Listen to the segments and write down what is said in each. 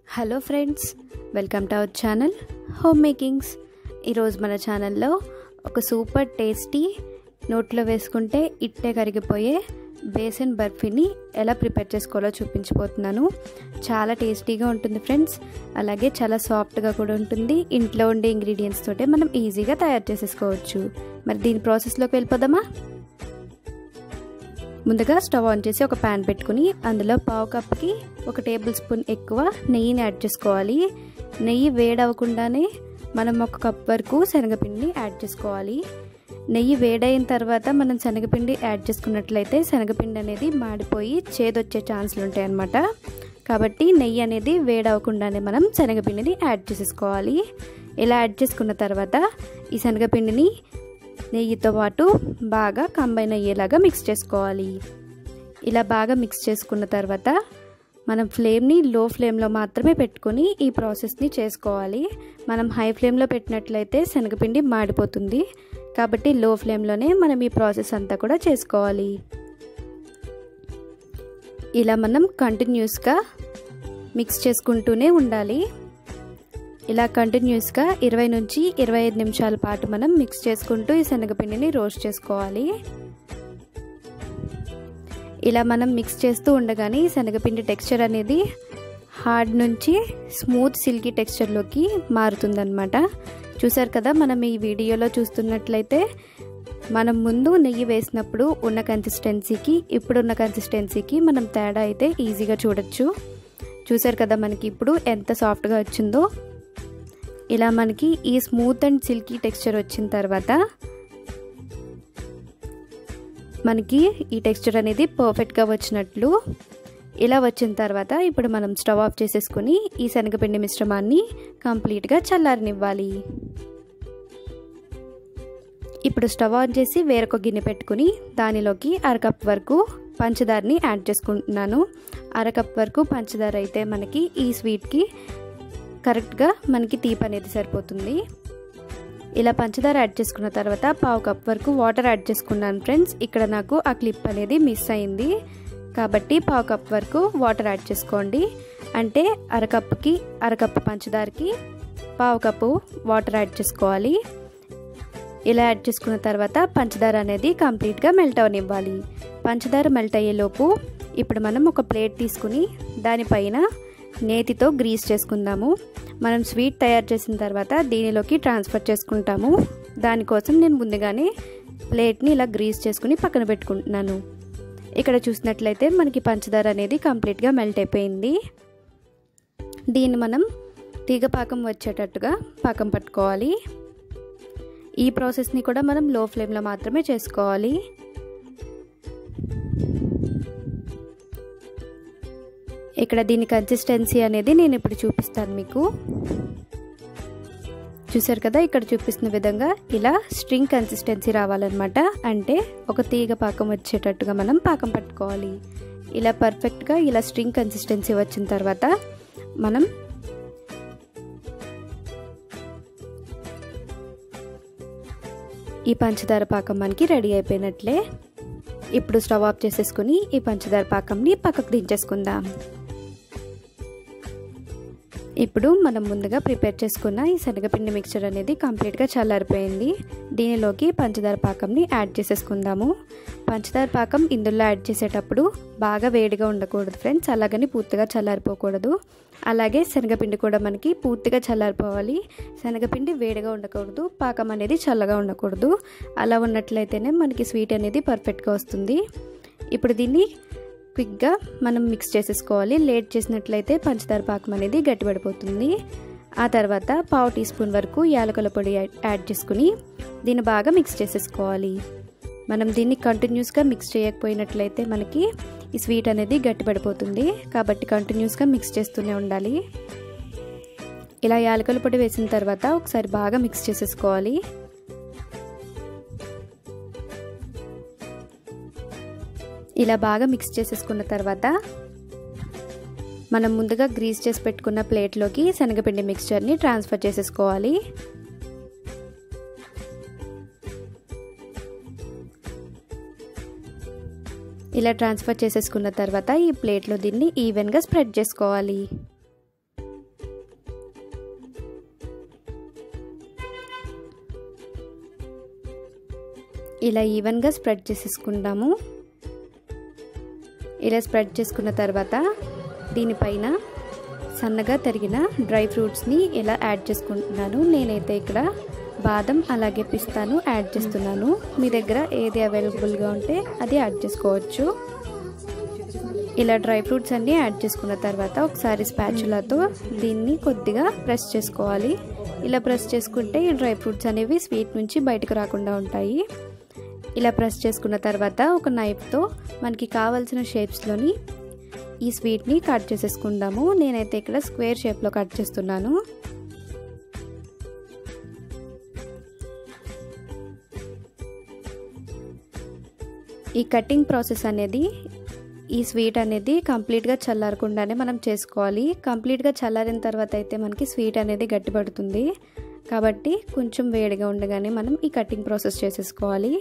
hello friends welcome to our channel home makings ఈరోజు మన ఛానల్లో ఒక సూపర్ టేస్టీ నోట్లో వేసుకుంటే ఇట్టే కరిగిపోయే బేసన్ బర్ఫీని ఎలా ప్రిపేర్ చేసుకోవాలో చూపించబోతున్నాను చాలా టేస్టీగా ఉంటుంది ఫ్రెండ్స్ అలాగే చాలా సాఫ్ట్గా కూడా ఉంటుంది ఇంట్లో ఉండే ఇంగ్రీడియంట్స్ తోటే మనం ఈజీగా తయారు చేసేసుకోవచ్చు మరి దీని ప్రాసెస్లోకి వెళ్ళిపోదామా ముందుగా స్టవ్ ఆన్ చేసి ఒక ప్యాన్ పెట్టుకుని అందులో పావు కప్కి ఒక టేబుల్ స్పూన్ ఎక్కువ నెయ్యిని యాడ్ చేసుకోవాలి నెయ్యి వేడవకుండానే మనం ఒక కప్ వరకు శనగపిండిని యాడ్ చేసుకోవాలి నెయ్యి వేడైన తర్వాత మనం శనగపిండి యాడ్ చేసుకున్నట్లయితే శనగపిండి అనేది మాడిపోయి చేదొచ్చే ఛాన్సులు ఉంటాయి అన్నమాట కాబట్టి నెయ్యి అనేది వేడవకుండానే మనం శనగపిండిని యాడ్ చేసేసుకోవాలి ఇలా యాడ్ చేసుకున్న తర్వాత ఈ శనగపిండిని నెయ్యితో పాటు బాగా కంబైన్ అయ్యేలాగా మిక్స్ చేసుకోవాలి ఇలా బాగా మిక్స్ చేసుకున్న తర్వాత మనం ఫ్లేమ్ని లో ఫ్లేమ్లో మాత్రమే పెట్టుకొని ఈ ప్రాసెస్ని చేసుకోవాలి మనం హై ఫ్లేమ్లో పెట్టినట్లయితే శనగపిండి మాడిపోతుంది కాబట్టి లో ఫ్లేమ్లోనే మనం ఈ ప్రాసెస్ అంతా కూడా చేసుకోవాలి ఇలా మనం కంటిన్యూస్గా మిక్స్ చేసుకుంటూనే ఉండాలి ఇలా కంటిన్యూస్గా ఇరవై నుంచి ఇరవై ఐదు నిమిషాల పాటు మనం మిక్స్ చేసుకుంటూ ఈ శనగపిండిని రోస్ట్ చేసుకోవాలి ఇలా మనం మిక్స్ చేస్తూ ఉండగానే శనగపిండి టెక్స్చర్ అనేది హార్డ్ నుంచి స్మూత్ సిల్కీ టెక్స్చర్లోకి మారుతుందన్నమాట చూసారు కదా మనం ఈ వీడియోలో చూస్తున్నట్లయితే మనం ముందు నెయ్యి వేసినప్పుడు ఉన్న కన్సిస్టెన్సీకి ఇప్పుడున్న కన్సిస్టెన్సీకి మనం తేడా అయితే ఈజీగా చూడొచ్చు చూసారు కదా మనకి ఇప్పుడు ఎంత సాఫ్ట్గా వచ్చిందో ఇలా మనకి ఈ స్మూత్ అండ్ సిల్కీ టెక్స్చర్ వచ్చిన తర్వాత మనకి ఈ టెక్స్చర్ అనేది పర్ఫెక్ట్గా వచ్చినట్లు ఇలా వచ్చిన తర్వాత ఇప్పుడు మనం స్టవ్ ఆఫ్ చేసేసుకుని ఈ శనగపిండి మిశ్రమాన్ని కంప్లీట్గా చల్లారనివ్వాలి ఇప్పుడు స్టవ్ ఆన్ చేసి వేరొక గిన్నె పెట్టుకుని దానిలోకి అరకప్ వరకు పంచదారని యాడ్ చేసుకుంటున్నాను అరకప్ వరకు పంచదార అయితే మనకి ఈ స్వీట్కి కరెక్ట్గా మనకి తీపి అనేది సరిపోతుంది ఇలా పంచదార యాడ్ చేసుకున్న తర్వాత పావు కప్ వరకు వాటర్ యాడ్ చేసుకున్నాను ఫ్రెండ్స్ ఇక్కడ నాకు ఆ క్లిప్ అనేది మిస్ అయింది కాబట్టి పావు కప్ వరకు వాటర్ యాడ్ చేసుకోండి అంటే అరకప్పుకి అరకప్పు పంచదారకి పావు కప్పు వాటర్ యాడ్ చేసుకోవాలి ఇలా యాడ్ చేసుకున్న తర్వాత పంచదార అనేది కంప్లీట్గా మెల్ట్ అవనివ్వాలి పంచదార మెల్ట్ అయ్యేలోపు ఇప్పుడు మనం ఒక ప్లేట్ తీసుకుని దానిపైన నేతితో గ్రీస్ చేసుకుందాము మనం స్వీట్ తయారు చేసిన తర్వాత దీనిలోకి ట్రాన్స్ఫర్ చేసుకుంటాము దానికోసం నేను ముందుగానే ప్లేట్ని ఇలా గ్రీస్ చేసుకుని పక్కన పెట్టుకుంటున్నాను ఇక్కడ చూసినట్లయితే మనకి పంచదార అనేది కంప్లీట్గా మెల్ట్ అయిపోయింది దీన్ని మనం తీగ పాకం వచ్చేటట్టుగా పాకం పట్టుకోవాలి ఈ ప్రాసెస్ని కూడా మనం లో ఫ్లేమ్లో మాత్రమే చేసుకోవాలి ఇక్కడ దీని కన్సిస్టెన్సీ అనేది నేను ఇప్పుడు చూపిస్తాను మీకు చూసారు కదా ఇక్కడ చూపిస్తున్న విధంగా ఇలా స్ట్రింగ్ కన్సిస్టెన్సీ రావాలన్నమాట అంటే ఒక తీగ పాకం వచ్చేటట్టుగా మనం పాకం పట్టుకోవాలి ఇలా పర్ఫెక్ట్గా ఇలా స్ట్రింగ్ కన్సిస్టెన్సీ వచ్చిన తర్వాత మనం ఈ పంచదార పాకం మనకి రెడీ అయిపోయినట్లే ఇప్పుడు స్టవ్ ఆఫ్ చేసేసుకుని ఈ పంచదార పాకంని పక్కకు దించేసుకుందాం ఇప్పుడు మనం ముందుగా ప్రిపేర్ చేసుకున్న ఈ శనగపిండి మిక్చర్ అనేది కంప్లీట్గా చల్లారిపోయింది దీనిలోకి పంచదార పాకంని యాడ్ చేసేసుకుందాము పంచదార పాకం ఇందులో యాడ్ చేసేటప్పుడు బాగా వేడిగా ఉండకూడదు ఫ్రెండ్స్ అలాగని పూర్తిగా చల్లారిపోకూడదు అలాగే శనగపిండి కూడా మనకి పూర్తిగా చల్లారిపోవాలి శనగపిండి వేడిగా ఉండకూడదు పాకం అనేది చల్లగా ఉండకూడదు అలా ఉన్నట్లయితేనే మనకి స్వీట్ అనేది పర్ఫెక్ట్గా వస్తుంది ఇప్పుడు దీన్ని క్విక్గా మనం మిక్స్ చేసేసుకోవాలి లేట్ చేసినట్లయితే పంచదార పాకం అనేది గట్టిపడిపోతుంది ఆ తర్వాత పావు టీ స్పూన్ వరకు యాలకుల పొడి యాడ్ చేసుకుని దీన్ని బాగా మిక్స్ చేసేసుకోవాలి మనం దీన్ని కంటిన్యూస్గా మిక్స్ చేయకపోయినట్లయితే మనకి ఈ స్వీట్ అనేది గట్టిపడిపోతుంది కాబట్టి కంటిన్యూస్గా మిక్స్ చేస్తూనే ఉండాలి ఇలా యాలకుల పొడి వేసిన తర్వాత ఒకసారి బాగా మిక్స్ చేసేసుకోవాలి ఇలా బాగా మిక్స్ చేసేసుకున్న తర్వాత మనం ముందుగా గ్రీస్ చేసి పెట్టుకున్న ప్లేట్లోకి శనగపిండి మిక్స్చర్ని ట్రాన్స్ఫర్ చేసేసుకోవాలి ఇలా ట్రాన్స్ఫర్ చేసేసుకున్న తర్వాత ఈ ప్లేట్లో దీన్ని ఈవెన్గా స్ప్రెడ్ చేసుకోవాలి ఇలా ఈవెన్గా స్ప్రెడ్ చేసేసుకుందాము ఇలా స్ప్రెడ్ చేసుకున్న తర్వాత దీనిపైన సన్నగా తరిగిన డ్రై ఫ్రూట్స్ని ఇలా యాడ్ చేసుకుంటున్నాను నేనైతే ఇక్కడ బాదం అలాగే పిస్తాను యాడ్ చేస్తున్నాను మీ దగ్గర ఏది అవైలబుల్గా ఉంటే అది యాడ్ చేసుకోవచ్చు ఇలా డ్రై ఫ్రూట్స్ అన్నీ యాడ్ చేసుకున్న తర్వాత ఒకసారి స్పాచులాతో దీన్ని కొద్దిగా ప్రెస్ చేసుకోవాలి ఇలా ప్రెస్ చేసుకుంటే ఈ డ్రై ఫ్రూట్స్ అనేవి స్వీట్ నుంచి బయటకు రాకుండా ఉంటాయి ఇలా ప్రెస్ చేసుకున్న తర్వాత ఒక నైఫ్తో మనకి కావాల్సిన షేప్స్లోని ఈ స్వీట్ని కట్ చేసేసుకుందాము నేనైతే ఇక్కడ స్క్వేర్ షేప్లో కట్ చేస్తున్నాను ఈ కటింగ్ ప్రాసెస్ అనేది ఈ స్వీట్ అనేది కంప్లీట్గా చల్లారకుండానే మనం చేసుకోవాలి కంప్లీట్గా చల్లారిన తర్వాత అయితే మనకి స్వీట్ అనేది గట్టిపడుతుంది కాబట్టి కొంచెం వేడిగా ఉండగానే మనం ఈ కటింగ్ ప్రాసెస్ చేసేసుకోవాలి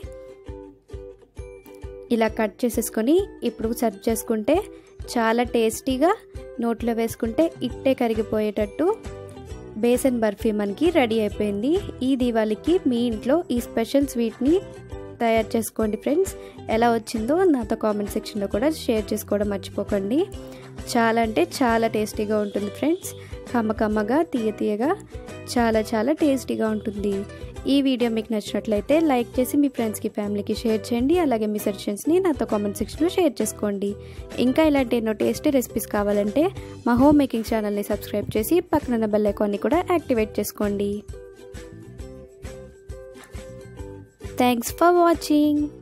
ఇలా కట్ చేసేసుకొని ఇప్పుడు సర్వ్ చేసుకుంటే చాలా టేస్టీగా నోట్లో వేసుకుంటే ఇట్టే కరిగిపోయేటట్టు బేసన్ బర్ఫీ మనకి రెడీ అయిపోయింది ఈ దీవాళికి మీ ఇంట్లో ఈ స్పెషల్ స్వీట్ని తయారు చేసుకోండి ఫ్రెండ్స్ ఎలా వచ్చిందో నాతో కామెంట్ సెక్షన్లో కూడా షేర్ చేసుకోవడం మర్చిపోకండి చాలా అంటే చాలా టేస్టీగా ఉంటుంది ఫ్రెండ్స్ కమ్మ కమ్మగా తీయ తీయగా చాలా చాలా టేస్టీగా ఉంటుంది ఈ వీడియో మీకు నచ్చినట్లయితే లైక్ చేసి మీ ఫ్రెండ్స్కి ఫ్యామిలీకి షేర్ చేయండి అలాగే మీ సజెషన్స్ని నాతో కామెంట్ సెక్షన్లో షేర్ చేసుకోండి ఇంకా ఇలాంటి ఎన్నో టేస్టీ రెసిపీస్ కావాలంటే మా హోమ్ మేకింగ్ ఛానల్ని సబ్స్క్రైబ్ చేసి పక్కన బెల్ ఐకాన్ని కూడా యాక్టివేట్ చేసుకోండి థ్యాంక్స్ ఫర్ వాచింగ్